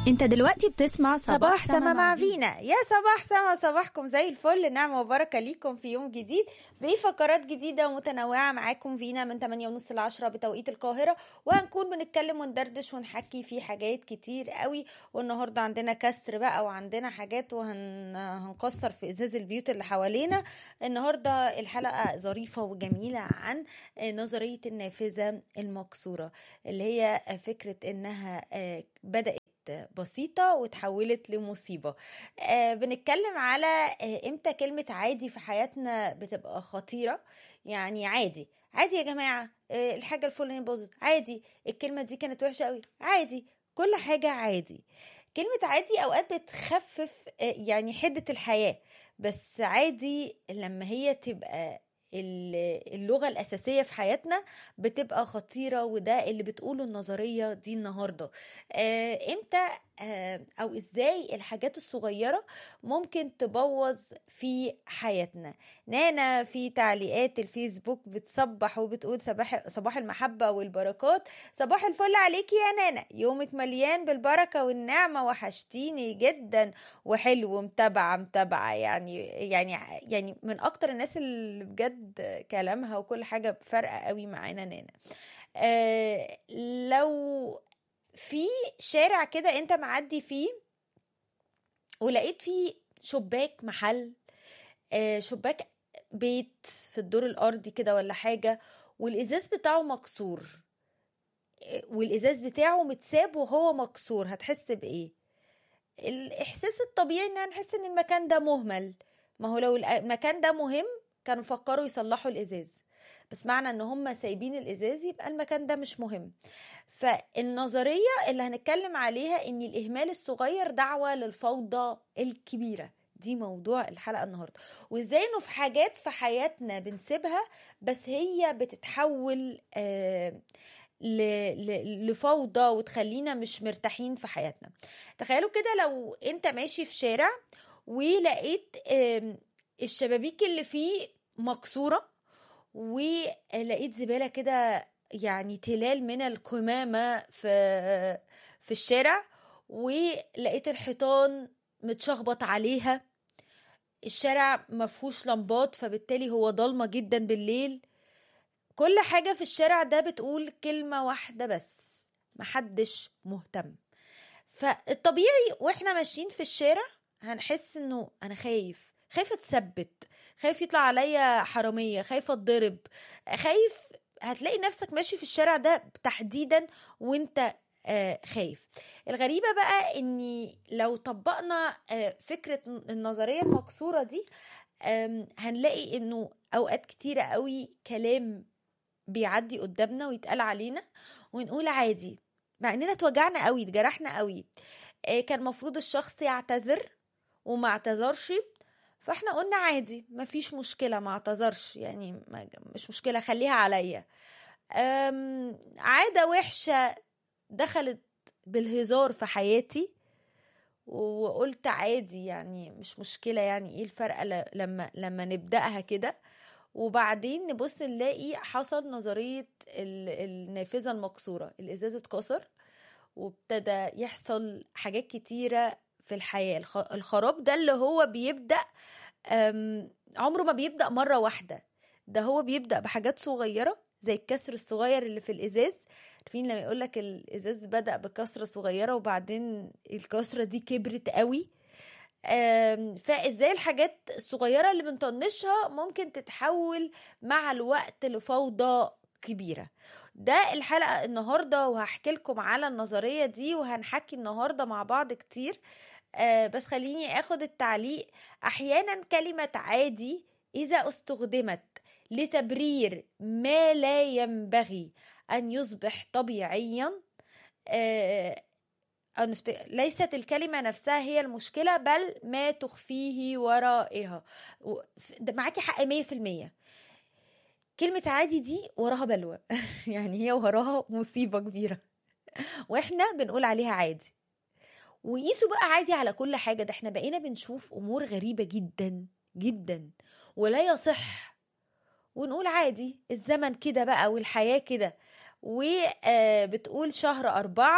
انت دلوقتي بتسمع صباح سما مع فينا يا صباح سما صباحكم زي الفل نعمة وبركة ليكم في يوم جديد بفقرات جديدة ومتنوعة معاكم فينا من 8 ونص ل 10 بتوقيت القاهرة وهنكون بنتكلم وندردش ونحكي في حاجات كتير قوي والنهاردة عندنا كسر بقى وعندنا حاجات وهنكسر في ازاز البيوت اللي حوالينا النهاردة الحلقة ظريفة وجميلة عن نظرية النافذة المكسورة اللي هي فكرة انها بدأت بسيطة وتحولت لمصيبة آه بنتكلم على آه امتى كلمة عادي في حياتنا بتبقى خطيرة يعني عادي عادي يا جماعة آه الحاجة الفلانية باظت عادي الكلمة دي كانت وحشة قوي عادي كل حاجة عادي كلمة عادي أوقات بتخفف آه يعني حدة الحياة بس عادي لما هي تبقى اللغة الأساسية في حياتنا بتبقى خطيرة وده اللي بتقوله النظرية دي النهاردة آه امتى آه أو إزاي الحاجات الصغيرة ممكن تبوظ في حياتنا نانا في تعليقات الفيسبوك بتصبح وبتقول صباح, صباح المحبة والبركات صباح الفل عليكي يا نانا يومك مليان بالبركة والنعمة وحشتيني جدا وحلو متابعة متابعة يعني يعني يعني من أكتر الناس اللي بجد بجد كلامها وكل حاجة فارقة قوي معانا نانا آه لو في شارع كده انت معدي فيه ولقيت فيه شباك محل آه شباك بيت في الدور الارضي كده ولا حاجة والازاز بتاعه مكسور آه والازاز بتاعه متساب وهو مكسور هتحس بايه الاحساس الطبيعي ان هنحس ان المكان ده مهمل ما هو لو المكان ده مهم كانوا فكروا يصلحوا الازاز بس معنى ان هم سايبين الازاز يبقى المكان ده مش مهم فالنظريه اللي هنتكلم عليها ان الاهمال الصغير دعوه للفوضى الكبيره دي موضوع الحلقه النهارده وازاي انه في حاجات في حياتنا بنسيبها بس هي بتتحول آه لفوضى وتخلينا مش مرتاحين في حياتنا تخيلوا كده لو انت ماشي في شارع ولقيت الشبابيك اللي فيه مكسورة ولقيت زبالة كده يعني تلال من القمامة في في الشارع ولقيت الحيطان متشخبط عليها الشارع مفهوش لمبات فبالتالي هو ضلمة جدا بالليل كل حاجة في الشارع ده بتقول كلمة واحدة بس محدش مهتم فالطبيعي واحنا ماشيين في الشارع هنحس انه انا خايف خايفه اتثبت خايف يطلع عليا حراميه خايفه اتضرب خايف هتلاقي نفسك ماشي في الشارع ده تحديدا وانت آه خايف الغريبة بقى اني لو طبقنا آه فكرة النظرية المكسورة دي هنلاقي انه اوقات كتيرة قوي كلام بيعدي قدامنا ويتقال علينا ونقول عادي مع اننا اتوجعنا قوي اتجرحنا قوي آه كان المفروض الشخص يعتذر وما اعتذرش فاحنا قلنا عادي مفيش مشكلة ما اعتذرش يعني مش مشكلة خليها عليا عادة وحشة دخلت بالهزار في حياتي وقلت عادي يعني مش مشكلة يعني ايه الفرق لما لما نبدأها كده وبعدين نبص نلاقي حصل نظرية النافذة المكسورة الإزاز اتكسر وابتدى يحصل حاجات كتيرة في الحياة الخراب ده اللي هو بيبدأ عمره ما بيبدأ مرة واحدة ده هو بيبدأ بحاجات صغيرة زي الكسر الصغير اللي في الإزاز عارفين لما يقولك الإزاز بدأ بكسرة صغيرة وبعدين الكسرة دي كبرت قوي فازاي الحاجات الصغيرة اللي بنطنشها ممكن تتحول مع الوقت لفوضى كبيرة ده الحلقة النهاردة وهحكي لكم على النظرية دي وهنحكي النهاردة مع بعض كتير آه بس خليني اخد التعليق احيانا كلمة عادي اذا استخدمت لتبرير ما لا ينبغي ان يصبح طبيعيا آه ليست الكلمة نفسها هي المشكلة بل ما تخفيه ورائها معاكي حق مية في المية كلمة عادي دي وراها بلوى يعني هي وراها مصيبة كبيرة واحنا بنقول عليها عادي وقيسوا بقى عادي على كل حاجة ده احنا بقينا بنشوف أمور غريبة جدا جدا ولا يصح ونقول عادي الزمن كده بقى والحياة كده وبتقول شهر أربعة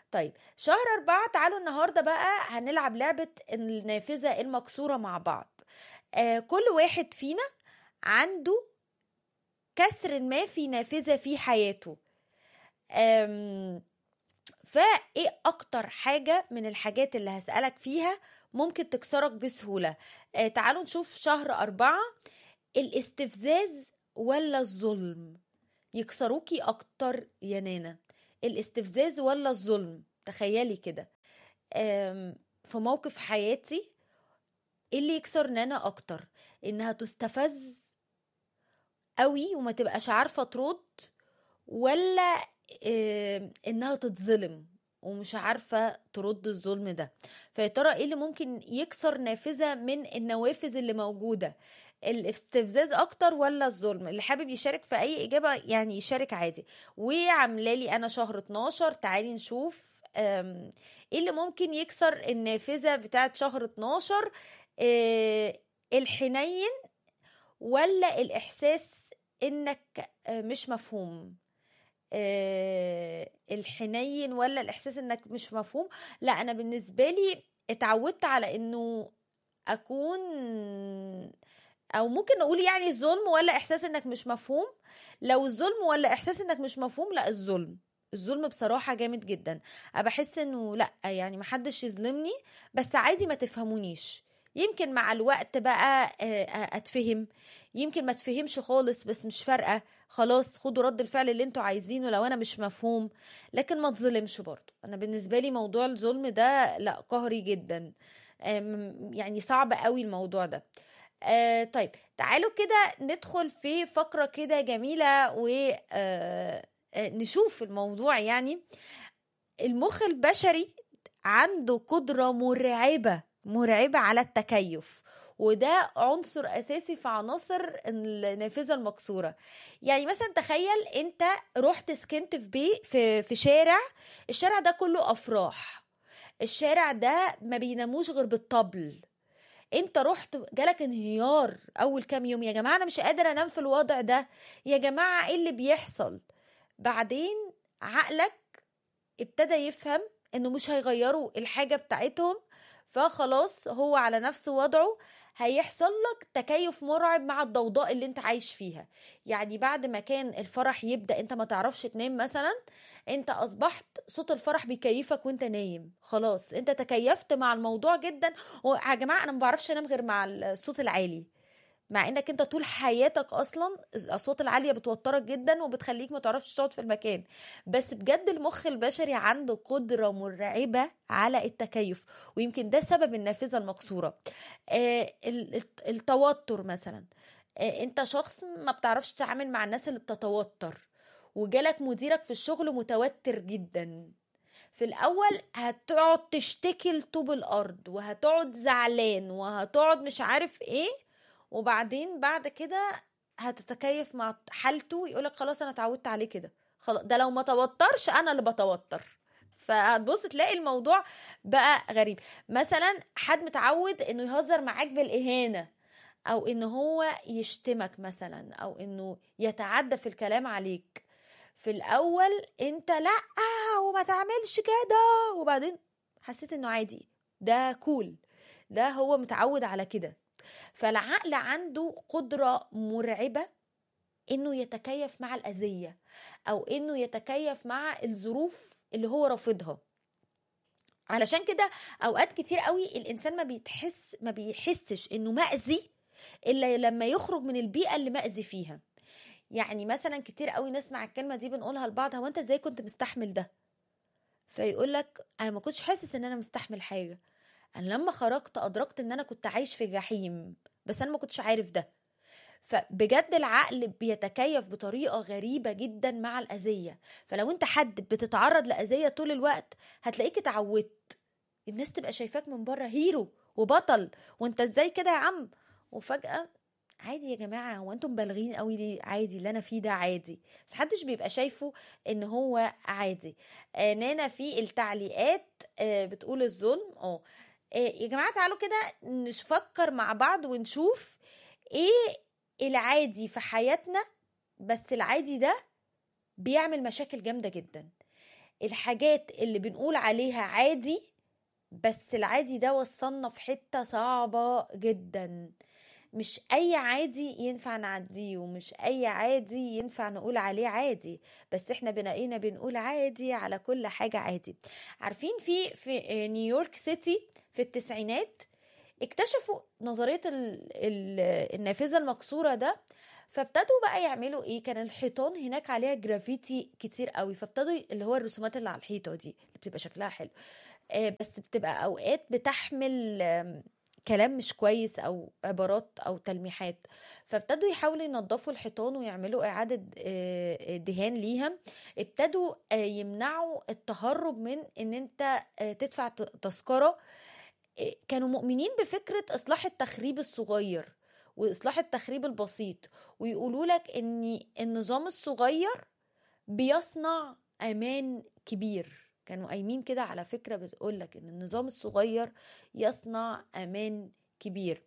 طيب شهر أربعة تعالوا النهاردة بقى هنلعب لعبة النافذة المكسورة مع بعض آه كل واحد فينا عنده كسر ما في نافذة في حياته آم، فايه اكتر حاجة من الحاجات اللي هسألك فيها ممكن تكسرك بسهولة آه تعالوا نشوف شهر أربعة الاستفزاز ولا الظلم يكسروكي اكتر يا نانا الاستفزاز ولا الظلم تخيلي كده آم، في موقف حياتي إيه اللي يكسر نانا اكتر انها تستفز قوي وما تبقاش عارفة ترد ولا آم، انها تتظلم ومش عارفة ترد الظلم ده فيا ترى ايه اللي ممكن يكسر نافذة من النوافذ اللي موجودة الاستفزاز اكتر ولا الظلم اللي حابب يشارك في اي اجابة يعني يشارك عادي وعامله لي انا شهر 12 تعالي نشوف آم، ايه اللي ممكن يكسر النافذة بتاعت شهر 12 آه، الحنين ولا الاحساس انك آه، مش مفهوم آه، الحنين ولا الاحساس انك مش مفهوم لا انا بالنسبه لي اتعودت على انه اكون او ممكن نقول يعني الظلم ولا احساس انك مش مفهوم لو الظلم ولا احساس انك مش مفهوم لا الظلم الظلم بصراحة جامد جدا أنا بحس انه لا يعني محدش يظلمني بس عادي ما تفهمونيش يمكن مع الوقت بقى آه، آه، اتفهم يمكن ما تفهمش خالص بس مش فارقة خلاص خدوا رد الفعل اللي انتوا عايزينه لو انا مش مفهوم لكن ما تظلمش برضو انا بالنسبة لي موضوع الظلم ده لا قهري جدا آم، يعني صعب قوي الموضوع ده آه طيب تعالوا كده ندخل في فقرة كده جميلة ونشوف الموضوع يعني المخ البشري عنده قدرة مرعبة مرعبة على التكيف وده عنصر اساسي في عناصر النافذه المكسوره يعني مثلا تخيل انت رحت سكنت في بيت في في شارع الشارع ده كله افراح الشارع ده ما بيناموش غير بالطبل انت رحت جالك انهيار اول كام يوم يا جماعه انا مش قادر انام في الوضع ده يا جماعه ايه اللي بيحصل بعدين عقلك ابتدى يفهم انه مش هيغيروا الحاجه بتاعتهم فخلاص هو على نفس وضعه هيحصل لك تكيف مرعب مع الضوضاء اللي انت عايش فيها يعني بعد ما كان الفرح يبدا انت ما تعرفش تنام مثلا انت اصبحت صوت الفرح بيكيفك وانت نايم خلاص انت تكيفت مع الموضوع جدا ويا جماعه انا ما بعرفش انام غير مع الصوت العالي مع انك انت طول حياتك اصلا الاصوات العاليه بتوترك جدا وبتخليك ما تعرفش تقعد في المكان بس بجد المخ البشري عنده قدره مرعبه على التكيف ويمكن ده سبب النافذه المكسوره آه ال- الت- التوتر مثلا آه انت شخص ما بتعرفش تتعامل مع الناس اللي بتتوتر وجالك مديرك في الشغل متوتر جدا في الاول هتقعد تشتكي لطوب الارض وهتقعد زعلان وهتقعد مش عارف ايه وبعدين بعد كده هتتكيف مع حالته يقولك خلاص انا اتعودت عليه كده خلاص ده لو ما توترش انا اللي بتوتر فهتبص تلاقي الموضوع بقى غريب مثلا حد متعود انه يهزر معاك بالاهانه او ان هو يشتمك مثلا او انه يتعدى في الكلام عليك في الاول انت لا وما تعملش كده وبعدين حسيت انه عادي ده كول ده هو متعود على كده فالعقل عنده قدرة مرعبة انه يتكيف مع الاذية او انه يتكيف مع الظروف اللي هو رافضها علشان كده اوقات كتير قوي الانسان ما بيتحس ما بيحسش انه مأذي الا لما يخرج من البيئة اللي مأذي فيها يعني مثلا كتير قوي نسمع الكلمة دي بنقولها لبعض هو انت ازاي كنت مستحمل ده فيقول لك انا ما كنتش حاسس ان انا مستحمل حاجة انا لما خرجت ادركت ان انا كنت عايش في جحيم بس انا ما كنتش عارف ده فبجد العقل بيتكيف بطريقة غريبة جدا مع الأذية فلو انت حد بتتعرض لأذية طول الوقت هتلاقيك اتعودت الناس تبقى شايفاك من بره هيرو وبطل وانت ازاي كده يا عم وفجأة عادي يا جماعة هو انتم مبالغين قوي ليه عادي اللي انا فيه ده عادي بس محدش بيبقى شايفه ان هو عادي آه نانا في التعليقات آه بتقول الظلم اه آه، يا جماعة تعالوا كده نفكر مع بعض ونشوف ايه العادي في حياتنا بس العادي ده بيعمل مشاكل جامدة جدا الحاجات اللي بنقول عليها عادي بس العادي ده وصلنا في حتة صعبة جدا مش اي عادي ينفع نعديه ومش اي عادي ينفع نقول عليه عادي بس احنا بنقينا بنقول عادي على كل حاجة عادي عارفين في في نيويورك سيتي في التسعينات اكتشفوا نظرية ال ال النافذة المكسورة ده فابتدوا بقى يعملوا ايه كان الحيطان هناك عليها جرافيتي كتير قوي فابتدوا اللي هو الرسومات اللي على الحيطة دي اللي بتبقى شكلها حلو آه بس بتبقى اوقات بتحمل كلام مش كويس او عبارات او تلميحات فابتدوا يحاولوا ينظفوا الحيطان ويعملوا اعاده دهان ليها ابتدوا يمنعوا التهرب من ان انت تدفع تذكره كانوا مؤمنين بفكره اصلاح التخريب الصغير واصلاح التخريب البسيط ويقولوا لك ان النظام الصغير بيصنع امان كبير كانوا قايمين كده على فكرة بتقولك ان النظام الصغير يصنع امان كبير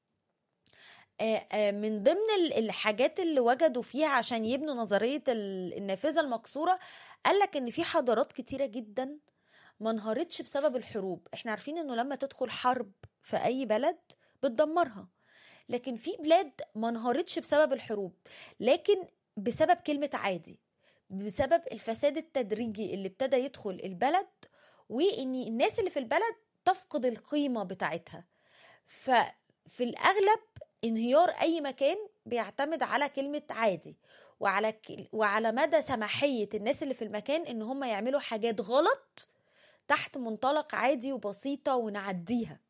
من ضمن الحاجات اللي وجدوا فيها عشان يبنوا نظرية النافذة المكسورة قالك ان في حضارات كتيرة جدا ما انهارتش بسبب الحروب احنا عارفين انه لما تدخل حرب في اي بلد بتدمرها لكن في بلاد ما انهارتش بسبب الحروب لكن بسبب كلمة عادي بسبب الفساد التدريجي اللي ابتدى يدخل البلد وان الناس اللي في البلد تفقد القيمة بتاعتها ففي الأغلب انهيار أي مكان بيعتمد على كلمة عادي وعلى وعلى مدى سماحية الناس اللي في المكان ان هم يعملوا حاجات غلط تحت منطلق عادي وبسيطة ونعديها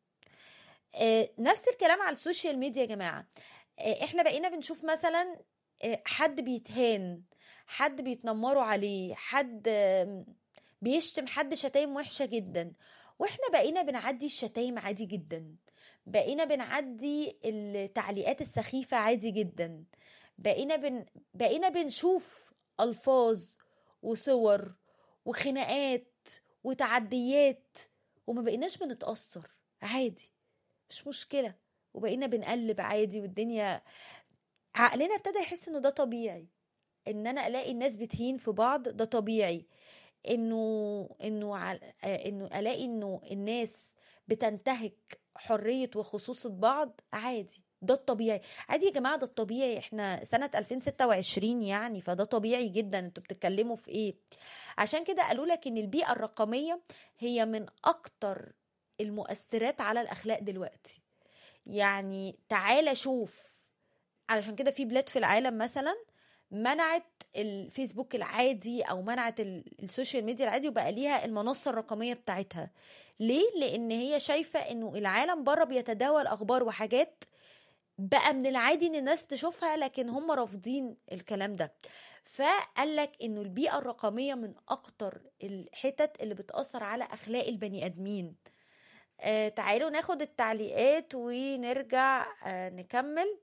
نفس الكلام على السوشيال ميديا يا جماعة احنا بقينا بنشوف مثلا حد بيتهان حد بيتنمروا عليه حد بيشتم حد شتايم وحشة جدا واحنا بقينا بنعدي الشتايم عادي جدا بقينا بنعدي التعليقات السخيفة عادي جدا بقينا بن... بقينا بنشوف ألفاظ وصور وخناقات وتعديات وما بقيناش بنتأثر عادي مش مشكلة وبقينا بنقلب عادي والدنيا عقلنا ابتدى يحس انه ده طبيعي ان انا الاقي الناس بتهين في بعض ده طبيعي انه انه عل... انه الاقي انه الناس بتنتهك حرية وخصوصة بعض عادي ده الطبيعي عادي يا جماعة ده الطبيعي احنا سنة 2026 يعني فده طبيعي جدا انتوا بتتكلموا في ايه عشان كده قالوا لك ان البيئة الرقمية هي من اكتر المؤثرات على الاخلاق دلوقتي يعني تعالى شوف علشان كده في بلاد في العالم مثلا منعت الفيسبوك العادي او منعت السوشيال ميديا العادي وبقى ليها المنصه الرقميه بتاعتها ليه لان هي شايفه انه العالم بره بيتداول اخبار وحاجات بقى من العادي ان الناس تشوفها لكن هم رافضين الكلام ده فقال لك انه البيئه الرقميه من اكتر الحتت اللي بتاثر على اخلاق البني ادمين آه تعالوا ناخد التعليقات ونرجع آه نكمل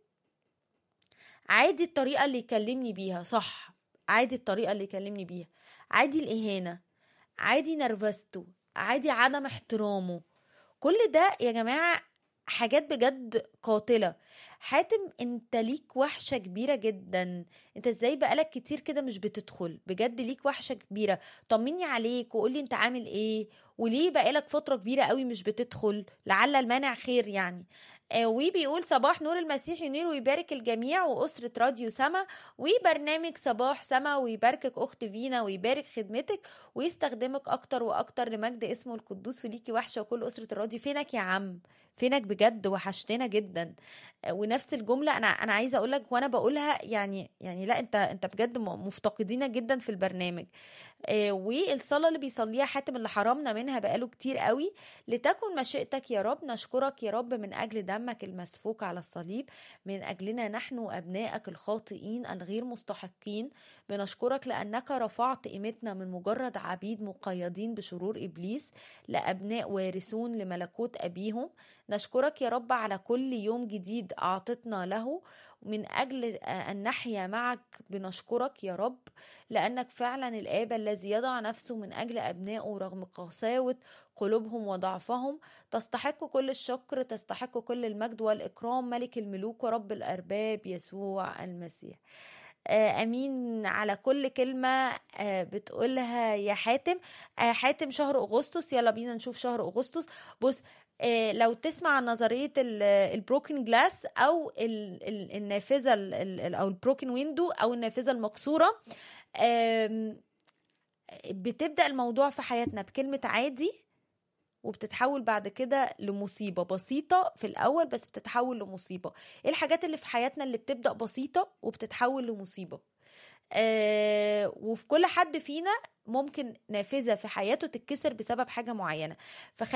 عادي الطريقة اللي يكلمني بيها صح عادي الطريقة اللي يكلمني بيها عادي الإهانة عادي نرفزته عادي عدم احترامه كل ده يا جماعة حاجات بجد قاتلة حاتم انت ليك وحشة كبيرة جدا انت ازاي بقالك كتير كده مش بتدخل بجد ليك وحشة كبيرة طمني عليك وقولي انت عامل ايه وليه بقالك فترة كبيرة قوي مش بتدخل لعل المانع خير يعني وبيقول صباح نور المسيح ينير ويبارك الجميع وأسرة راديو سما وبرنامج صباح سما ويباركك أخت فينا ويبارك خدمتك ويستخدمك أكتر وأكتر لمجد اسمه القدوس وليكي وحشة وكل أسرة الراديو فينك يا عم فينك بجد وحشتنا جدا ونفس الجمله انا انا عايزه اقول لك وانا بقولها يعني يعني لا انت انت بجد مفتقدينا جدا في البرنامج والصلاه اللي بيصليها حاتم اللي حرمنا منها بقاله كتير قوي لتكن مشيئتك يا رب نشكرك يا رب من اجل دمك المسفوك على الصليب من اجلنا نحن ابنائك الخاطئين الغير مستحقين بنشكرك لانك رفعت قيمتنا من مجرد عبيد مقيدين بشرور ابليس لابناء وارثون لملكوت ابيهم نشكرك يا رب على كل يوم جديد أعطتنا له من أجل أن نحيا معك بنشكرك يا رب لأنك فعلا الآب الذي يضع نفسه من أجل أبنائه رغم قساوة قلوبهم وضعفهم تستحق كل الشكر تستحق كل المجد والإكرام ملك الملوك ورب الأرباب يسوع المسيح آه، امين على كل كلمه آه، بتقولها يا حاتم آه، حاتم شهر اغسطس يلا بينا نشوف شهر اغسطس بص آه، لو تسمع عن نظريه البروكن جلاس او ال- ال- النافذه ال- ال- او البروكن ويندو او النافذه المكسوره آم، بتبدا الموضوع في حياتنا بكلمه عادي وبتتحول بعد كده لمصيبة بسيطة في الأول بس بتتحول لمصيبة ايه الحاجات اللي في حياتنا اللي بتبدأ بسيطة وبتتحول لمصيبة آه وفي كل حد فينا ممكن نافذة في حياته تتكسر بسبب حاجة معينة فخلي